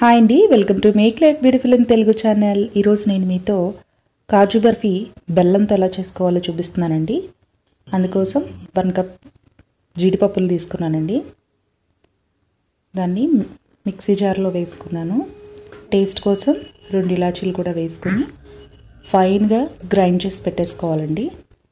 hi అండి welcome to make life beautiful in Telugu channel ఈరోజు నేను మీతో కాజు బర్ఫీ బెల్లంతో ఎలా చేసుకోవాలో చూపిస్తున్నానండి అందుకోసం వన్ కప్ జీడిపప్పులు తీసుకున్నానండి దాన్ని మిక్సీ జార్లో వేసుకున్నాను టేస్ట్ కోసం రెండు ఇలాచీలు కూడా వేసుకుని ఫైన్గా గ్రైండ్ చేసి పెట్టేసుకోవాలండి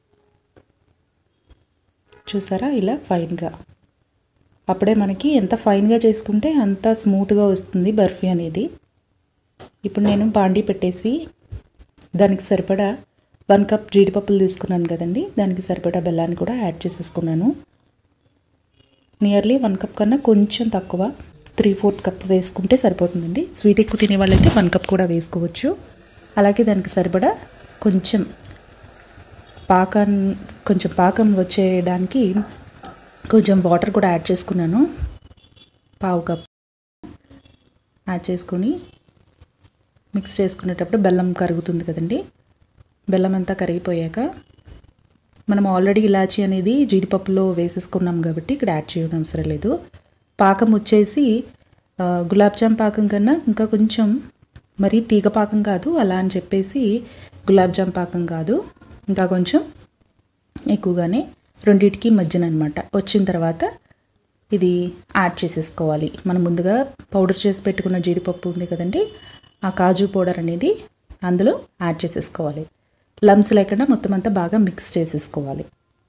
చూసారా ఇలా ఫైన్గా అప్పుడే మనకి ఎంత ఫైన్గా చేసుకుంటే అంత స్మూత్గా వస్తుంది బర్ఫీ అనేది ఇప్పుడు నేను బాండీ పెట్టేసి దానికి సరిపడా వన్ కప్ జీడిపప్పులు తీసుకున్నాను కదండి దానికి సరిపడా బెల్లాన్ని కూడా యాడ్ చేసేసుకున్నాను నియర్లీ వన్ కప్ కన్నా కొంచెం తక్కువ త్రీ ఫోర్త్ కప్ వేసుకుంటే సరిపోతుందండి స్వీట్ ఎక్కువ తినే వాళ్ళైతే వన్ కప్ కూడా వేసుకోవచ్చు అలాగే దానికి సరిపడా కొంచెం పాకం కొంచెం పాకం వచ్చేయడానికి కొంచెం వాటర్ కూడా యాడ్ చేసుకున్నాను పావు కప్ యాడ్ చేసుకొని మిక్స్ చేసుకునేటప్పుడు బెల్లం కరుగుతుంది కదండి బెల్లం అంతా కరిగిపోయాక మనం ఆల్రెడీ ఇలాచీ అనేది జీడిపప్పులో వేసేసుకున్నాం కాబట్టి ఇక్కడ యాడ్ చేయడం అవసరం లేదు పాకం వచ్చేసి గులాబ్ జామ్ పాకం కన్నా ఇంకా కొంచెం మరీ తీగ పాకం కాదు అలా అని చెప్పేసి గులాబ్ జామ్ పాకం కాదు ఇంకా కొంచెం ఎక్కువగానే రెండింటికి మధ్యన అనమాట వచ్చిన తర్వాత ఇది యాడ్ చేసేసుకోవాలి మనం ముందుగా పౌడర్ చేసి పెట్టుకున్న జీడిపప్పు ఉంది కదండి ఆ కాజు పౌడర్ అనేది అందులో యాడ్ చేసేసుకోవాలి లమ్స్ లేకుండా మొత్తం అంతా బాగా మిక్స్ చేసేసుకోవాలి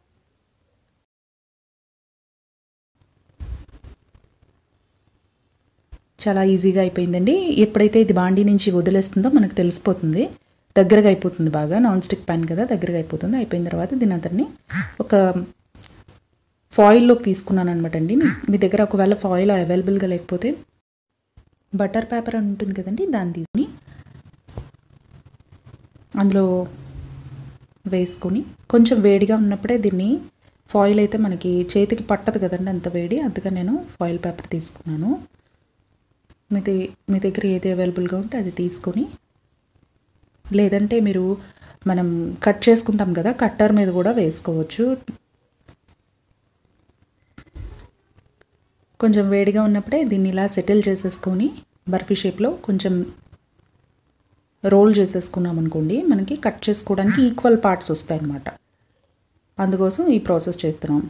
చాలా ఈజీగా అయిపోయిందండి ఎప్పుడైతే ఇది బాండీ నుంచి వదిలేస్తుందో మనకు తెలిసిపోతుంది దగ్గరగా అయిపోతుంది బాగా నాన్ స్టిక్ ప్యాన్ కదా దగ్గరగా అయిపోతుంది అయిపోయిన తర్వాత దీని అతన్ని ఒక ఫాయిల్లోకి తీసుకున్నాను అనమాట అండి మీ దగ్గర ఒకవేళ ఫాయిల్ అవైలబుల్గా లేకపోతే బటర్ పేపర్ అని ఉంటుంది కదండి దాన్ని తీసుకుని అందులో వేసుకొని కొంచెం వేడిగా ఉన్నప్పుడే దీన్ని ఫాయిల్ అయితే మనకి చేతికి పట్టదు కదండి అంత వేడి అందుకని నేను ఫాయిల్ పేపర్ తీసుకున్నాను మీ మీ దగ్గర ఏది అవైలబుల్గా ఉంటే అది తీసుకొని లేదంటే మీరు మనం కట్ చేసుకుంటాం కదా కట్టర్ మీద కూడా వేసుకోవచ్చు కొంచెం వేడిగా ఉన్నప్పుడే దీన్ని ఇలా సెటిల్ చేసేసుకొని బర్ఫీ షేప్లో కొంచెం రోల్ చేసేసుకున్నాం అనుకోండి మనకి కట్ చేసుకోవడానికి ఈక్వల్ పార్ట్స్ వస్తాయన్నమాట అందుకోసం ఈ ప్రాసెస్ చేస్తున్నాం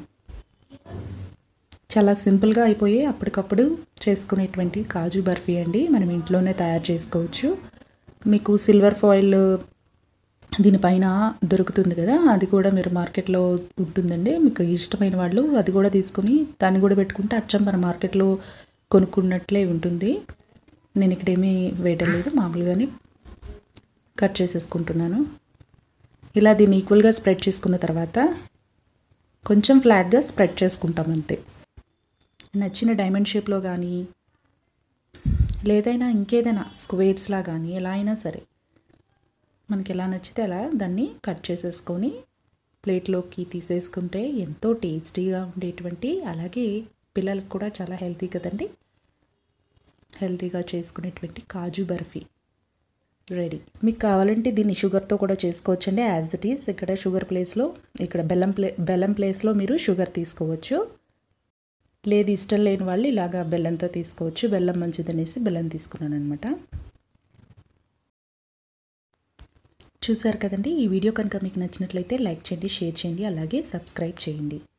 చాలా సింపుల్గా అయిపోయి అప్పటికప్పుడు చేసుకునేటువంటి కాజు బర్ఫీ అండి మనం ఇంట్లోనే తయారు చేసుకోవచ్చు మీకు సిల్వర్ ఫాయిల్ దీనిపైన దొరుకుతుంది కదా అది కూడా మీరు మార్కెట్లో ఉంటుందండి మీకు ఇష్టమైన వాళ్ళు అది కూడా తీసుకొని దాన్ని కూడా పెట్టుకుంటే అచ్చం మన మార్కెట్లో కొనుక్కున్నట్లే ఉంటుంది నేను ఇక్కడేమీ వేయటం లేదు మామూలుగానే కట్ చేసేసుకుంటున్నాను ఇలా దీన్ని ఈక్వల్గా స్ప్రెడ్ చేసుకున్న తర్వాత కొంచెం ఫ్లాట్గా స్ప్రెడ్ చేసుకుంటాం అంతే నచ్చిన డైమండ్ షేప్లో కానీ లేదైనా ఇంకేదైనా స్క్వేర్స్లా కానీ ఎలా అయినా సరే మనకి ఎలా నచ్చితే అలా దాన్ని కట్ చేసేసుకొని ప్లేట్లోకి తీసేసుకుంటే ఎంతో టేస్టీగా ఉండేటువంటి అలాగే పిల్లలకు కూడా చాలా హెల్తీ కదండి హెల్తీగా చేసుకునేటువంటి కాజు బర్ఫీ రెడీ మీకు కావాలంటే దీన్ని షుగర్తో కూడా చేసుకోవచ్చండి యాజ్ ఇట్ ఈస్ ఇక్కడ షుగర్ ప్లేస్లో ఇక్కడ బెల్లం ప్లే బెల్లం ప్లేస్లో మీరు షుగర్ తీసుకోవచ్చు లేదు ఇష్టం లేని వాళ్ళు ఇలాగా బెల్లంతో తీసుకోవచ్చు బెల్లం మంచిదనేసి బెల్లం తీసుకున్నాను అనమాట చూసారు కదండి ఈ వీడియో కనుక మీకు నచ్చినట్లయితే లైక్ చేయండి షేర్ చేయండి అలాగే సబ్స్క్రైబ్ చేయండి